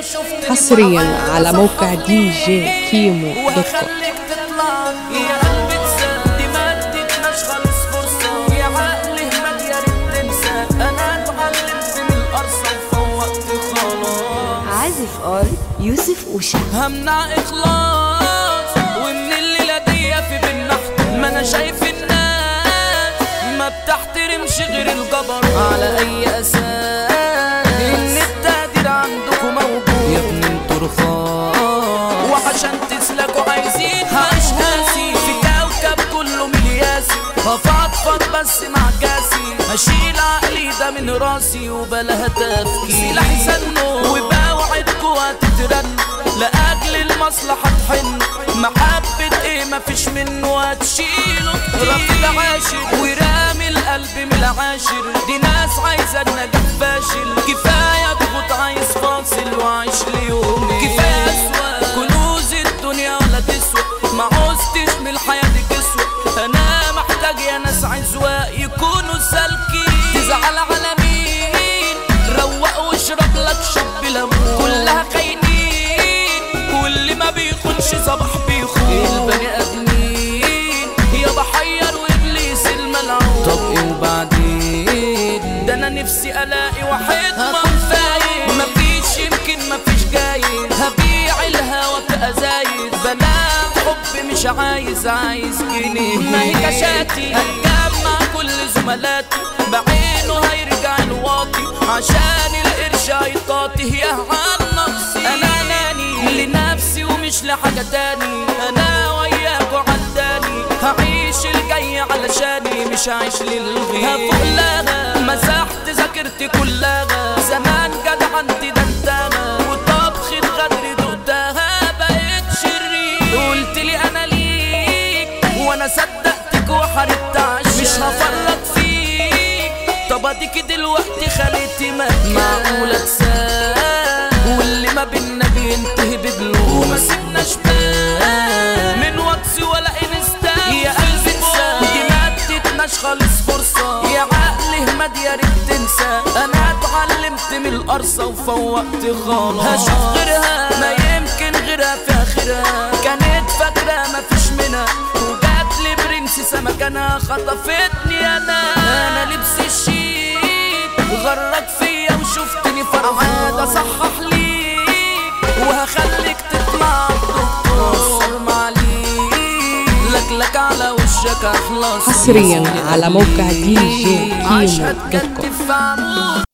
وشفتني حصريا فرحان على موقع صحح دي لي جي كيمو دوت كوم وهخليك تطلع يا قلبي تسد ما اديتناش خالص فرصة يا عقلي اهمل يا ريت تنسى انا اتعلمت من القرصة وفوقت خلاص عازف ار يوسف اوشا همنع اخلاص ومن الليله دي في بالنحت ما انا شايف الناس ما بتحترمش غير الجبر على اي اساس ان التقدير عندكم موجود يا ابني انتوا رخاص وعشان تسلكوا عايزين مش قاسي في كوكب كله ملياسي هفضفض بس مع كاسي هشيل عقلي ده من راسي وبلاها تفكير سلاحي سنه وبوعدكوا هتترن لأجل المصلحة تحن محبة ايه مفيش منه هتشيله كتير رفض عاشر ورامي القلب من العاشر دي ناس عايزة النجاح فاشل كفاية ضغوط عايز فاصل وعيش ليومي كفاية أسوأ كنوز الدنيا ولا تسوى ما عوزتش من الحياة دي كسوة أنا محتاج يا ناس عزواء يكونوا سالكين تزعل على مين روق واشرب لك شب ليمون كلها خاينين واللي ما بيخونش صباح بيخون البني ادمين يا بحير وابليس الملعون طب ايه وبعدين ده انا نفسي الاقي واحد منفايد مفيش يمكن مفيش جايز هبيع الهوا في ازايد بنام حب مش عايز عايز جنيه ما هي كشاتي هتجمع كل زملاتي بعينه هيرجع الواطي عشان القرش هيطاطي يا عالنقصي انا ناني لنفسي ومش لحاجة تاني انا وياكوا عداني هعيش الجاي علشاني مش هعيش للغير هفوق لها مسحت ذاكرتي كلها زمان جدع انت ده انتهى وطبخ الغدر دقتها بقيت شرير قلت لي انا ليك وانا صدقتك وحاربت عشان مش هفرط فيك طب اديك دلوقتي خليتي مكان معقولة تساب واللي ما بينا بينتهي ببلوغ وما سيبناش بال من واتس ولا انستا يا قلبي تساب دي ما اديتناش خالص فرصة يا عقلي اهمد يا ريت تنسى انا اتعلمت من القرصة وفوقت خلاص هشوف غيرها ما يمكن غيرها في اخرها كانت فاكرة مفيش منها وجات لي برنسيسة مكانها خطفتني انا انا لبسي الشيك غرك فيا وشفتني فرحان اصحح ليك وهخليك تطلع الدكتور معليك لك لك على وشك اخلص حصريا على موقع دي جي كيمو عايش دوت كوم هتكتف في عمود